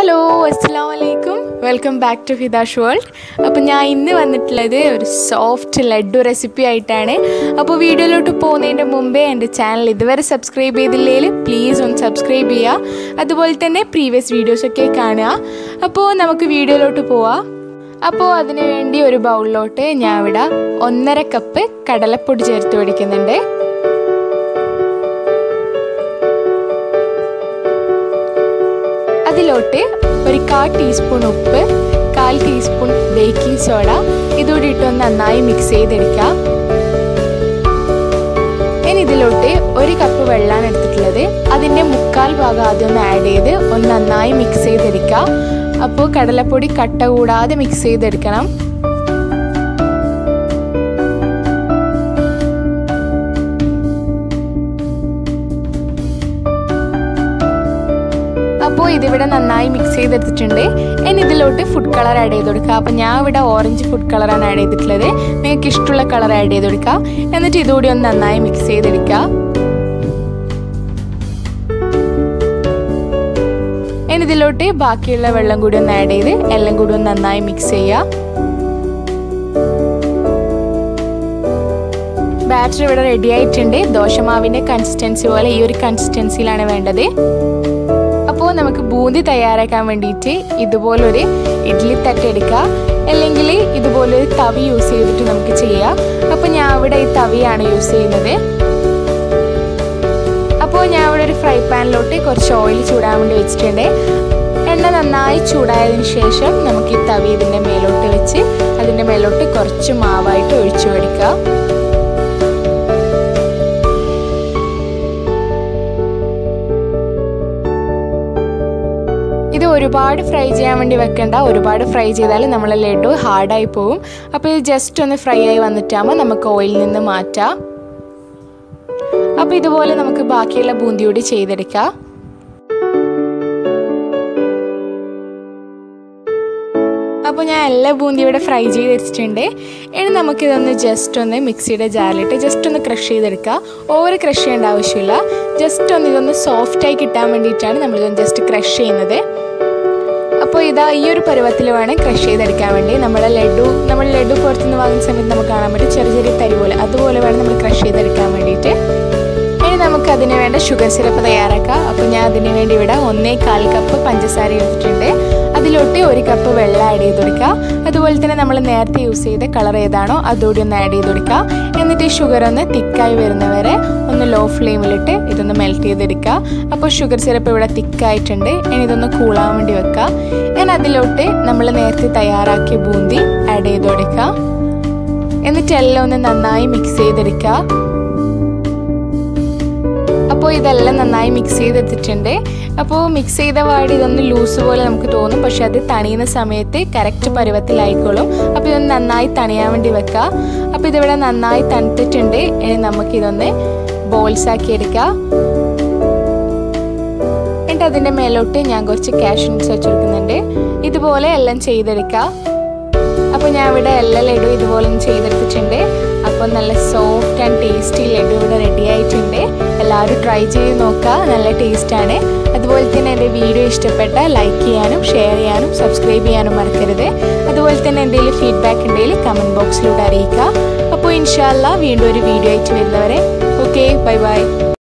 hello അസ്സാം വലൈക്കും welcome back to ഹിദാഷ് വേൾഡ് അപ്പോൾ ഞാൻ ഇന്ന് വന്നിട്ടുള്ളത് ഒരു സോഫ്റ്റ് ലഡു റെസിപ്പി ആയിട്ടാണ് അപ്പോൾ വീഡിയോയിലോട്ട് പോകുന്നതിൻ്റെ മുമ്പേ എൻ്റെ ചാനൽ ഇതുവരെ സബ്സ്ക്രൈബ് ചെയ്തില്ലെങ്കിൽ പ്ലീസ് ഒന്ന് സബ്സ്ക്രൈബ് ചെയ്യുക അതുപോലെ തന്നെ പ്രീവിയസ് വീഡിയോസൊക്കെ കാണുക അപ്പോൾ നമുക്ക് വീഡിയോയിലോട്ട് പോവാം അപ്പോൾ അതിനു വേണ്ടി ഒരു ബൗളിലോട്ട് ഞാൻ ഇവിടെ ഒന്നര കപ്പ് കടലപ്പൊടി ചേർത്ത് പിടിക്കുന്നുണ്ട് അതിലോട്ട് ഒരു കാൽ ടീസ്പൂൺ ഉപ്പ് കാൽ ടീസ്പൂൺ ബേക്കിംഗ് സോഡ ഇതോടെ ഇട്ടൊന്ന് നന്നായി മിക്സ് ചെയ്തെടുക്കാം ഇനി ഇതിലോട്ട് ഒരു കപ്പ് വെള്ളമാണ് എടുത്തിട്ടുള്ളത് അതിൻ്റെ മുക്കാൽ ഭാഗം ആദ്യം ഒന്ന് ആഡ് ചെയ്ത് ഒന്ന് നന്നായി മിക്സ് ചെയ്തെടുക്കാം അപ്പോൾ കടലപ്പൊടി കട്ട കൂടാതെ മിക്സ് ചെയ്തെടുക്കണം അപ്പോൾ ഇതിവിടെ നന്നായി മിക്സ് ചെയ്തെടുത്തിട്ടുണ്ട് ഇനി ഇതിലോട്ട് ഫുഡ് കളർ ആഡ് ചെയ്ത് കൊടുക്കുക അപ്പോൾ ഞാൻ ഇവിടെ ഓറഞ്ച് ഫുഡ് കളറാണ് ആഡ് ചെയ്തിട്ടുള്ളത് നിങ്ങൾക്ക് ഇഷ്ടമുള്ള കളർ ആഡ് ചെയ്ത് കൊടുക്കുക എന്നിട്ട് ഇതുകൂടി ഒന്ന് നന്നായി മിക്സ് ചെയ്തെടുക്കുക ഇനി ഇതിലോട്ട് ബാക്കിയുള്ള വെള്ളം കൂടി ഒന്ന് ആഡ് ചെയ്ത് എല്ലാം കൂടി ഒന്ന് നന്നായി മിക്സ് ചെയ്യുക ബാറ്റർ ഇവിടെ റെഡി ആയിട്ടുണ്ട് ദോശമാവിൻ്റെ കൺസിസ്റ്റൻസി പോലെ ഈ ഒരു കൺസിസ്റ്റൻസിയിലാണ് വേണ്ടത് അപ്പോൾ നമുക്ക് ബൂന്തി തയ്യാറാക്കാൻ വേണ്ടിയിട്ട് ഇതുപോലൊരു ഇഡ്ഡലി തട്ട് എടുക്കുക അല്ലെങ്കിൽ ഇതുപോലൊരു തവി യൂസ് ചെയ്തിട്ട് നമുക്ക് ചെയ്യാം അപ്പോൾ ഞാൻ ഇവിടെ ഈ തവിയാണ് യൂസ് ചെയ്യുന്നത് അപ്പോൾ ഞാൻ ഇവിടെ ഒരു ഫ്രൈ പാനിലോട്ട് കുറച്ച് ഓയിൽ ചൂടാൻ വേണ്ടി വെച്ചിട്ടുണ്ട് എണ്ണ നന്നായി ചൂടായതിനു ശേഷം നമുക്ക് ഈ തവി ഇതിൻ്റെ മേലോട്ട് വെച്ച് അതിൻ്റെ മേലോട്ട് കുറച്ച് മാവായിട്ട് ഒഴിച്ചു കൊടുക്കുക ഇത് ഒരുപാട് ഫ്രൈ ചെയ്യാൻ വേണ്ടി വെക്കണ്ട ഒരുപാട് ഫ്രൈ ചെയ്താൽ നമ്മളെ ലഡു ഹാർഡായി പോകും അപ്പോൾ ഇത് ജസ്റ്റ് ഒന്ന് ഫ്രൈ ആയി വന്നിട്ടാകുമ്പോൾ നമുക്ക് ഓയിലിൽ നിന്ന് മാറ്റാം അപ്പോൾ ഇതുപോലെ നമുക്ക് ബാക്കിയുള്ള ബൂന്തി കൂടി ചെയ്തെടുക്കാം അപ്പോൾ ഞാൻ എല്ലാ ബൂന്തി ഇവിടെ ഫ്രൈ ചെയ്ത് വെച്ചിട്ടുണ്ട് ഇനി നമുക്കിതൊന്ന് ജസ്റ്റ് ഒന്ന് മിക്സിയുടെ ജാറിലിട്ട് ജസ്റ്റ് ഒന്ന് ക്രഷ് ചെയ്തെടുക്കുക ഓവർ ക്രഷ് ചെയ്യേണ്ട ആവശ്യമില്ല ജസ്റ്റ് ഒന്ന് ഇതൊന്ന് സോഫ്റ്റായി കിട്ടാൻ വേണ്ടിയിട്ടാണ് നമ്മളിതൊന്ന് ജസ്റ്റ് ക്രഷ് ചെയ്യുന്നത് അപ്പോൾ ഇതാ ഈ ഒരു പരുവത്തിൽ വേണം ക്രഷ് ചെയ്തെടുക്കാൻ വേണ്ടി നമ്മുടെ ലഡു നമ്മൾ ലഡു പുറത്തുനിന്ന് വാങ്ങുന്ന സമയത്ത് നമുക്ക് കാണാൻ പറ്റും ചെറിയ ചെറിയ തരി പോലെ അതുപോലെ വേണം നമ്മൾ ക്രഷ് ചെയ്തെടുക്കാൻ വേണ്ടിയിട്ട് ഇനി നമുക്ക് അതിന് വേണ്ട ഷുഗർ സിറപ്പ് തയ്യാറാക്കാം അപ്പോൾ ഞാൻ അതിന് വേണ്ടി ഇവിടെ ഒന്നേ കാൽ കപ്പ് പഞ്ചസാര എടുത്തിട്ടുണ്ട് അതിലോട്ട് ഒരു കപ്പ് വെള്ളം ആഡ് ചെയ്ത് കൊടുക്കുക അതുപോലെ തന്നെ നമ്മൾ നേരത്തെ യൂസ് ചെയ്ത കളർ ഏതാണോ അതുകൂടി ഒന്ന് ആഡ് ചെയ്ത് കൊടുക്കുക എന്നിട്ട് ഈ ഷുഗർ ഒന്ന് തിക്കായി വരുന്നവരെ ഒന്ന് ലോ ഫ്ലെയിമിലിട്ട് ഇതൊന്ന് മെൽറ്റ് ചെയ്തെടുക്കുക അപ്പോൾ ഷുഗർ സിറപ്പ് ഇവിടെ തിക്കായിട്ടുണ്ട് ഇനി ഇതൊന്ന് കൂളാൻ വേണ്ടി വെക്കുക ഞാൻ അതിലോട്ട് നമ്മൾ നേരത്തെ തയ്യാറാക്കിയ ബൂന്തി ആഡ് ചെയ്ത് കൊടുക്കുക എന്നിട്ട് എല്ലാം ഒന്ന് നന്നായി മിക്സ് ചെയ്തെടുക്കുക അപ്പോൾ ഇതെല്ലാം നന്നായി മിക്സ് ചെയ്തെടുത്തിട്ടുണ്ട് അപ്പോൾ മിക്സ് ചെയ്ത പാട് ഇതൊന്ന് ലൂസ് പോലെ നമുക്ക് തോന്നും പക്ഷെ അത് തണിയുന്ന സമയത്ത് കറക്റ്റ് പരുവത്തിലായിക്കോളും അപ്പോൾ ഇതൊന്ന് നന്നായി തണിയാൻ വേണ്ടി വെക്കുക അപ്പോൾ ഇതിവിടെ നന്നായി തണുത്തിട്ടുണ്ട് ഇനി നമുക്കിതൊന്ന് ബോൾസ് ആക്കി എടുക്കാം എന്നിട്ട് അതിൻ്റെ മേലോട്ട് ഞാൻ കുറച്ച് കാഷ്യൂസ് വെച്ച് കൊടുക്കുന്നുണ്ട് ഇതുപോലെ എല്ലാം ചെയ്തെടുക്കുക അപ്പോൾ ഞാൻ ഇവിടെ എല്ലാ ലഡു ഇതുപോലെ ചെയ്തെടുത്തിട്ടുണ്ട് അപ്പോൾ നല്ല സോഫ്റ്റ് ആൻഡ് ടേസ്റ്റി ലഡു ഇവിടെ റെഡി ആയിട്ടുണ്ട് എല്ലാവരും ട്രൈ ചെയ്ത് നോക്കുക നല്ല ടേസ്റ്റാണ് അതുപോലെ തന്നെ എൻ്റെ വീഡിയോ ഇഷ്ടപ്പെട്ടാൽ ലൈക്ക് ചെയ്യാനും ഷെയർ ചെയ്യാനും സബ്സ്ക്രൈബ് ചെയ്യാനും മറക്കരുത് അതുപോലെ തന്നെ എന്തെങ്കിലും ഫീഡ്ബാക്ക് ഉണ്ടെങ്കിൽ കമൻറ്റ് ബോക്സിലൂടെ അറിയിക്കുക അപ്പോൾ ഇൻഷാല്ല വീണ്ടും ഒരു വീഡിയോ ആയിട്ട് വരുന്നവരെ ഓക്കെ ബൈ ബൈ